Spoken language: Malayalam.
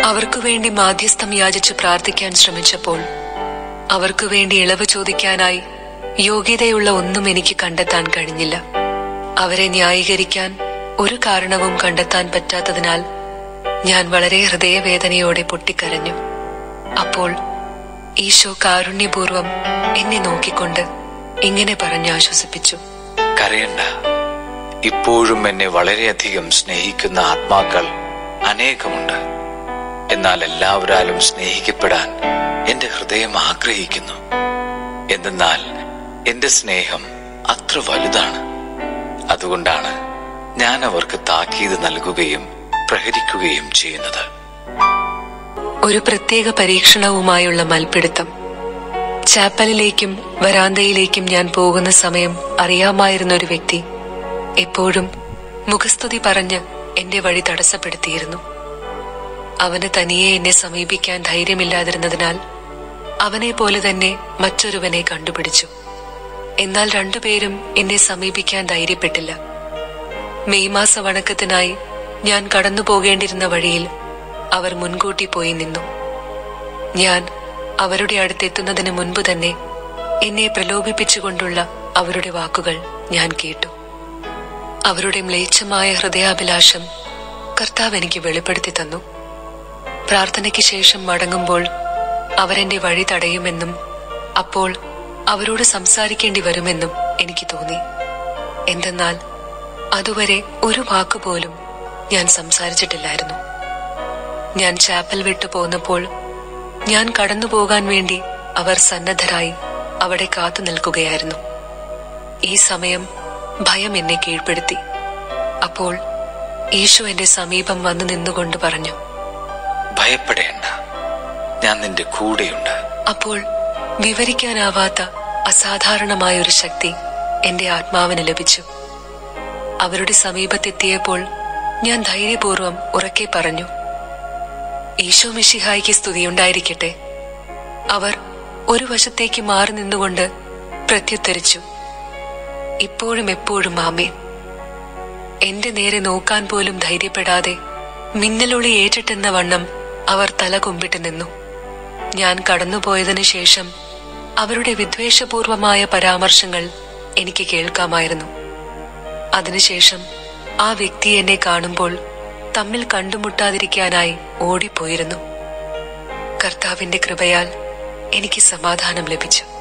അവർക്കു വേണ്ടി മാധ്യസ്ഥം യാചിച്ച് പ്രാർത്ഥിക്കാൻ ശ്രമിച്ചപ്പോൾ അവർക്കു വേണ്ടി ഇളവ് ചോദിക്കാനായി യോഗ്യതയുള്ള ഒന്നും എനിക്ക് കണ്ടെത്താൻ കഴിഞ്ഞില്ല അവരെ ന്യായീകരിക്കാൻ ഒരു കാരണവും കണ്ടെത്താൻ പറ്റാത്തതിനാൽ ഞാൻ വളരെ ഹൃദയവേദനയോടെ പൊട്ടിക്കരഞ്ഞു അപ്പോൾ ഈശോ കാരുണ്യപൂർവം എന്നെ നോക്കിക്കൊണ്ട് ഇങ്ങനെ പറഞ്ഞ് ആശ്വസിപ്പിച്ചു കരയണ്ട ഇപ്പോഴും എന്നെ വളരെയധികം സ്നേഹിക്കുന്ന ആത്മാക്കൾ അനേകമുണ്ട് എന്നാൽ എല്ലാവരാലും സ്നേഹിക്കപ്പെടാൻ എന്റെ ഹൃദയം ആഗ്രഹിക്കുന്നു എന്തെന്നാൽ എന്റെ സ്നേഹം അത്ര വലുതാണ് അതുകൊണ്ടാണ് ഞാൻ അവർക്ക് താക്കീത് നൽകുകയും പ്രഹരിക്കുകയും ചെയ്യുന്നത് ഒരു പ്രത്യേക പരീക്ഷണവുമായുള്ള മൽപ്പിടുത്തം ചാപ്പലിലേക്കും വരാന്തയിലേക്കും ഞാൻ പോകുന്ന സമയം അറിയാമായിരുന്ന ഒരു വ്യക്തി എപ്പോഴും മുഖസ്തുതി പറഞ്ഞ് എന്റെ വഴി തടസ്സപ്പെടുത്തിയിരുന്നു അവന് തനിയെ എന്നെ സമീപിക്കാൻ ധൈര്യമില്ലാതിരുന്നതിനാൽ അവനെ പോലെ തന്നെ മറ്റൊരുവനെ കണ്ടുപിടിച്ചു എന്നാൽ രണ്ടുപേരും എന്നെ സമീപിക്കാൻ ധൈര്യപ്പെട്ടില്ല മെയ് മാസ വണക്കത്തിനായി ഞാൻ കടന്നു പോകേണ്ടിരുന്ന വഴിയിൽ അവർ മുൻകൂട്ടി പോയി നിന്നു ഞാൻ അവരുടെ അടുത്തെത്തുന്നതിന് മുൻപ് തന്നെ എന്നെ പ്രലോഭിപ്പിച്ചുകൊണ്ടുള്ള അവരുടെ വാക്കുകൾ ഞാൻ കേട്ടു അവരുടെ മ്ലേച്ഛമായ ഹൃദയാഭിലാഷം കർത്താവ് എനിക്ക് വെളിപ്പെടുത്തി തന്നു പ്രാർത്ഥനയ്ക്ക് ശേഷം മടങ്ങുമ്പോൾ അവരെന്റെ വഴി തടയുമെന്നും അപ്പോൾ അവരോട് സംസാരിക്കേണ്ടി വരുമെന്നും എനിക്ക് തോന്നി എന്തെന്നാൽ അതുവരെ ഒരു വാക്കുപോലും ഞാൻ സംസാരിച്ചിട്ടില്ലായിരുന്നു ഞാൻ ചാപ്പൽ വിട്ടു പോന്നപ്പോൾ ഞാൻ കടന്നു പോകാൻ വേണ്ടി അവർ സന്നദ്ധരായി അവിടെ കാത്തു നിൽക്കുകയായിരുന്നു ഈ സമയം ഭയം എന്നെ കീഴ്പ്പെടുത്തി അപ്പോൾ ഈശോ എന്റെ സമീപം വന്നു നിന്നുകൊണ്ട് പറഞ്ഞു ഭയപ്പെടേണ്ട ഞാൻ നിന്റെ കൂടെയുണ്ട് അപ്പോൾ വിവരിക്കാനാവാത്ത അസാധാരണമായ ഒരു ശക്തി എന്റെ ആത്മാവിന് ലഭിച്ചു അവരുടെ സമീപത്തെത്തിയപ്പോൾ ഞാൻ ധൈര്യപൂർവ്വം ഉറക്കെ പറഞ്ഞു ഈശോ മിശിഹായിക്ക് സ്തുതിയുണ്ടായിരിക്കട്ടെ അവർ ഒരു വശത്തേക്ക് മാറി നിന്നുകൊണ്ട് പ്രത്യുത്തരിച്ചു ഇപ്പോഴും എപ്പോഴും ആമേൻ എന്റെ നേരെ നോക്കാൻ പോലും ധൈര്യപ്പെടാതെ മിന്നലൊളി ഏറ്റിട്ടെന്ന വണ്ണം അവർ തല കുമ്പിട്ട് നിന്നു ഞാൻ കടന്നുപോയതിനു ശേഷം അവരുടെ വിദ്വേഷപൂർവമായ പരാമർശങ്ങൾ എനിക്ക് കേൾക്കാമായിരുന്നു അതിനുശേഷം ആ വ്യക്തി എന്നെ കാണുമ്പോൾ തമ്മിൽ കണ്ടുമുട്ടാതിരിക്കാനായി ഓടിപ്പോയിരുന്നു കർത്താവിന്റെ കൃപയാൽ എനിക്ക് സമാധാനം ലഭിച്ചു